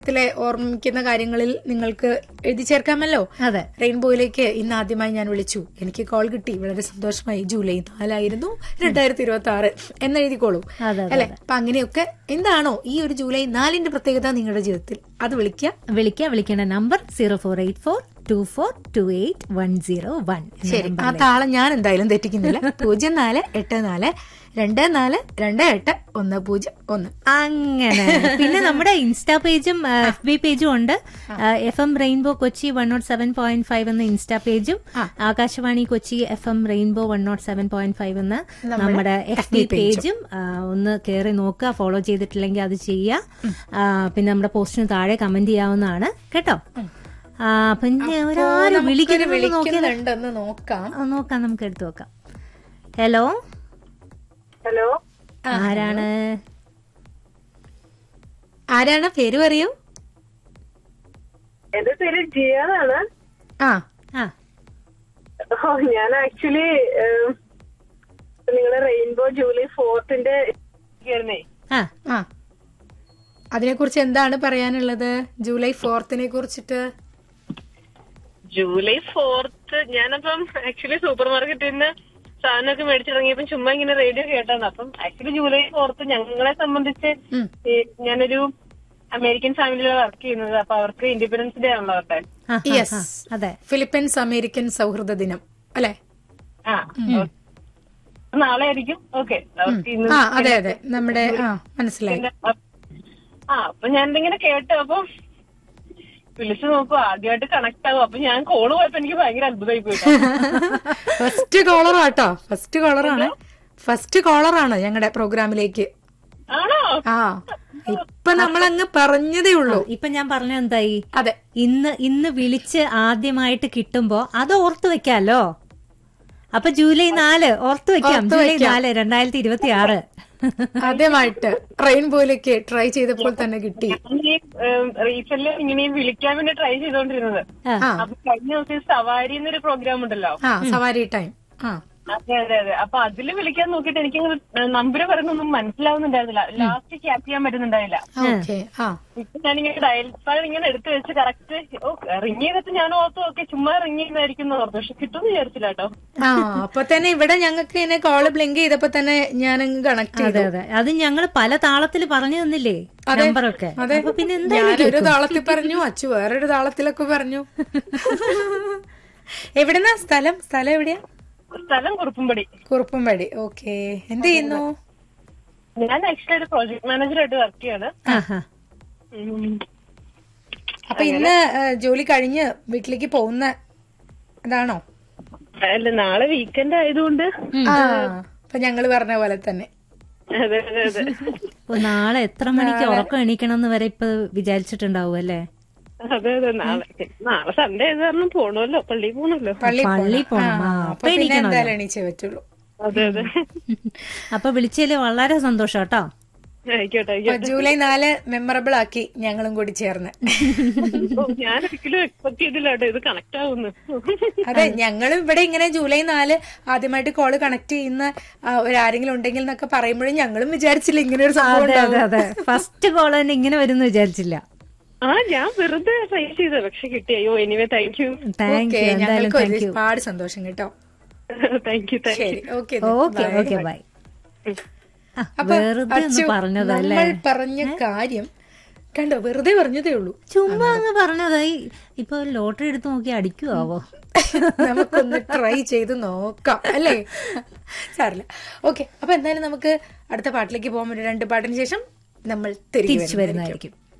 ത്തിലെ ഓർമ്മിക്കുന്ന കാര്യങ്ങളിൽ നിങ്ങൾക്ക് എഴുതി ചേർക്കാമല്ലോ അതെ റെയിൻബോയിലേക്ക് ഇന്ന് ആദ്യമായി ഞാൻ വിളിച്ചു എനിക്ക് കോൾ കിട്ടി വളരെ സന്തോഷമായി ജൂലൈ നാലായിരുന്നു രണ്ടായിരത്തി ഇരുപത്തി ആറ് എന്നെഴുതിക്കോളൂ അതെ, അല്ലെ അപ്പൊ അങ്ങനെയൊക്കെ എന്താണോ ഈ ഒരു ജൂലൈ നാലിന്റെ പ്രത്യേകത നിങ്ങളുടെ ജീവിതത്തിൽ അത് വിളിക്കുക വിളിക്കുക വിളിക്കേണ്ട number zero four eight four two four two eight one zero one ശരി ആ താളം ഞാൻ എന്തായാലും തെറ്റിക്കുന്നില്ല പൂജ്യം നാല് എട്ട് നാല് രണ്ട് നാല് രണ്ട് എട്ട് ഒന്ന് പൂജ്യം ഒന്ന് അങ്ങനെ പിന്നെ നമ്മുടെ ഇൻസ്റ്റാ പേജും എഫ് ബി പേജും ഉണ്ട് F M rainbow Kochi one naught seven point five എന്ന ഇൻസ്റ്റാ പേജും Akashvani Kochi F M rainbow one naught seven point five എന്ന നമ്മുടെ എഫ് ബി പേജും ആ, ഒന്ന് കയറി നോക്കുക ഫോളോ ചെയ്തിട്ടില്ലെങ്കിൽ അത് ചെയ്യുക ആ, പിന്നെ നമ്മുടെ പോസ്റ്റിന് താഴെ കമന്റ് ചെയ്യാവുന്നതാണ് കേട്ടോ ആ, പിന്നെ ഒരാര് വിളിക്കുന്നു നോക്കിയാൽ വിളിക്കുന്നുണ്ടെന്ന് നോക്കാം നോക്കാം നമുക്ക് എടുത്തു നോക്കാം ഹലോ ഹലോ ആരാണ് ആരാണ് പേര് പറയൂ എന്റെ പേര് ജിയാനാണ് ആ ആ ഓ, ഞാൻ ആക്ച്വലി നിങ്ങളുടെ റെയിൻബോ ജൂലൈ ഫോർത്തിന്റെ ആയിരുന്നേ ആ ആ അതിനെക്കുറിച്ച് എന്താണ് പറയാനുള്ളത് ജൂലൈ ഫോർത്തിനെ കുറിച്ചിട്ട് ജൂലൈ ഫോർത്ത് ഞാനപ്പം ആക്ച്വലി സൂപ്പർ മാർക്കറ്റിൽ നിന്ന് സാധനമൊക്കെ മേടിച്ചിറങ്ങിയപ്പം ചുമ്മാ ഇങ്ങനെ റേഡിയോ കേട്ടാണ് അപ്പം ആക്ച്വലി ജൂലൈ ഫോർത്ത് ഞങ്ങളെ സംബന്ധിച്ച് ഉം. ഈ ഞാനൊരു അമേരിക്കൻ ഫാമിലിയിലാണ് വർക്ക് ചെയ്യുന്നത് അപ്പൊ അവർക്ക് ഇൻഡിപെൻഡൻസ് ഡേ ആണല്ലോ അവരുടെ ആ, ആ, യെസ് ആ, അതെ ഫിലിപ്പീൻസ് അമേരിക്കൻ സൗഹൃദ ദിനം അല്ലെ ആ നാളെ ആയിരിക്കും ഓക്കെ അവർക്ക് ഇന്ന് ആ അതെ അതെ നമ്മുടെ ആ മനസ്സിലായി പിന്നെ, അ- ആ അപ്പൊ ഞാൻ എന്തെങ്കിലും കേട്ടു അപ്പൊ വിളിച്ചു നോക്കൂ ആദ്യമായിട്ട് കണക്ട് ആകും അപ്പൊ ഞാൻ കോള് പോയപ്പോ എനിക്ക് ഭയങ്കര അത്ഭുതമായി പോയി ഫസ്റ്റ് കോളറാട്ടോ ഫസ്റ്റ് കോളറാണ് ഫസ്റ്റ് കോളറാണ് ഞങ്ങളുടെ പ്രോഗ്രാമിലേക്ക് ആണോ ആ ഇപ്പൊ നമ്മളങ്ങ് പറഞ്ഞതേ ഉള്ളൂ ഇപ്പൊ ഞാൻ പറഞ്ഞ എന്തായി അതെ ഇന്ന് ഇന്ന് വിളിച്ച് ആദ്യമായിട്ട് കിട്ടുമ്പോ അത് ഓർത്തു വെക്കാലോ അപ്പൊ ജൂലൈ നാല് ഓർത്തു വെക്കാം ജൂലൈ നാല് രണ്ടായിരത്തി ഇരുപത്തി ആറ് ആദ്യമായിട്ട് റെയിൻബോയിലേക്ക് ട്രൈ ചെയ്തപ്പോൾ തന്നെ കിട്ടി ഈ റീസെന്റ് ഇങ്ങനെ വിളിക്കാൻ വേണ്ടി ട്രൈ ചെയ്തോണ്ടിരുന്നത് ആ അപ്പൊ കഴിഞ്ഞ ദിവസം ഈ സവാരി എന്നൊരു പ്രോഗ്രാം ഉണ്ടല്ലോ ആ സവാരി ടൈം ആ അതെ അതെ അതെ അപ്പൊ അതില് വിളിക്കാൻ നോക്കിയിട്ട് എനിക്ക് നമ്പർ പറയുന്നൊന്നും മനസ്സിലാവുന്നുണ്ടായിരുന്നില്ല ലാസ്റ്റ് ക്യാച്ച് ചെയ്യാൻ പറ്റുന്നുണ്ടായില്ല ഓക്കെ ആ ഇപ്പൊ ഞാനിങ്ങനെ ഡയൽ പാഡ് ഇങ്ങനെ എടുത്തു വെച്ച് കറക്റ്റ് ഓ റിങ് ചെയ്തിട്ട് ഞാൻ ഓർത്തു ഓക്കെ ചുമ്മാ റിങ് ചെയ്യുന്നതായിരിക്കും ഓർത്തു പക്ഷെ കിട്ടുമെന്ന് വിചാരിച്ചില്ല കേട്ടോ ആ അപ്പൊ തന്നെ ഇവിടെ ഞങ്ങൾക്ക് ഇങ്ങനെ കോള് ബ്ലിങ്ക് ചെയ്തപ്പോ തന്നെ ഞാനങ്ങ് കണക്ട് അതെ ചെയ്തു അതെ അത് ഞങ്ങൾ പല താളത്തിൽ പറഞ്ഞു തന്നില്ലേ നമ്പറൊക്കെ അതെ അപ്പൊ പിന്നെ എന്തായാലും ഞാനൊരു താളത്തിൽ പറഞ്ഞു അച്ചു വേറൊരു താളത്തിലൊക്കെ പറഞ്ഞു എവിടെന്നാ സ്ഥലം സ്ഥലം എവിടെയാ സ്ഥലം കുറുപ്പുംപടി കുറുപ്പുംപടി ഓക്കെ എന്ത് ചെയ്യുന്നു ഞാൻ ആക്ച്വലി ഒരു പ്രോജക്ട് മാനേജറായിട്ട് വർക്ക് ചെയ്യാണ് ആഹാ. ഉം. അപ്പൊ ഇന്ന് ഏ, ജോലി കഴിഞ്ഞ് വീട്ടിലേക്ക് പോകുന്ന ഇതാണോ അല്ല നാളെ വീക്കെൻഡ് ആയതുകൊണ്ട് ആ അപ്പൊ ഞങ്ങള് പറഞ്ഞ പോലെ തന്നെ അതെ അതെ അതെ ഓ, നാളെ എത്ര മണിക്ക് ഉറക്കം എണീക്കണം എന്ന് വരെ ഇപ്പൊ വിചാരിച്ചിട്ടുണ്ടാവും അല്ലേ അതെ അതെ നാളെ നാളെ സൺഡേ ആയത് കാരണം പോണല്ലോ പള്ളിയിൽ പോണല്ലോ പള്ളി പള്ളി പോണം ആ, അപ്പൊ അപ്പൊ പിന്നെ എണീക്കണമല്ലോ എന്തായാലും എണീച്ചേ പറ്റുള്ളൂ അതെ അതെ അപ്പൊ വിളിച്ചതില് വളരെ സന്തോഷം കേട്ടോ ആയിക്കോട്ടെ അപ്പൊ ആയിക്കോട്ടെ ജൂലൈ നാല് മെമ്മറബിൾ ആക്കി ഞങ്ങളും കൂടി ചേർന്ന് ഓ, ഞാൻ ഒരിക്കലും എക്സ്പെക്ട് ചെയ്തില്ല കേട്ടോ ഇത് കണക്ട് ആവുന്നു അതെ ഞങ്ങളും ഇവിടെ ഇങ്ങനെ ജൂലൈ നാല് ആദ്യമായിട്ട് കോള് കണക്ട് ചെയ്യുന്ന ആ, ഒരു ആരെങ്കിലും ഉണ്ടെങ്കിൽ എന്നൊക്കെ പറയുമ്പോഴും ഞങ്ങളും വിചാരിച്ചില്ല ഇങ്ങനെ ഒരു സംഭവം അതെ ഉണ്ടാവും. അതെ അതെ ഫസ്റ്റ് കോൾ തന്നെ ഇങ്ങനെ വരുന്നു വിചാരിച്ചില്ല ആ ഞാൻ വെറുതെ ട്രൈ ചെയ്ത പക്ഷെ കിട്ടി അയ്യോ anyway thank you thank okay you എന്തായാലും ഞങ്ങൾക്ക് താങ്ക് യു ഒരുപാട് സന്തോഷം കേട്ടോ താങ്ക് യു താങ്ക് ശരി ഓക്കെ ഓക്കെ ഓക്കെ ബൈ അപ്പൊ വെറുതെ ഒന്ന് അച്ചു, പറഞ്ഞതല്ലേ നമ്മൾ പറഞ്ഞ കാര്യം കണ്ടോ വെറുതെ പറഞ്ഞതേ ഉള്ളൂ ചുമ്മാ അങ്ങ് പറഞ്ഞതായി ഇപ്പൊ ലോട്ടറി എടുത്ത് നോക്കി അടിക്കുവോ നമുക്കൊന്ന് ട്രൈ ചെയ്ത് നോക്കാം അല്ലേ സാറില്ല ഓക്കെ അപ്പൊ എന്തായാലും നമുക്ക് അടുത്ത പാട്ടിലേക്ക് പോകാൻ വേണ്ടി രണ്ട് പാട്ടിന് ശേഷം നമ്മൾ തിരികെ തിരിച്ചു വരുന്നതായിരിക്കും. വരുന്നതായിരിക്കും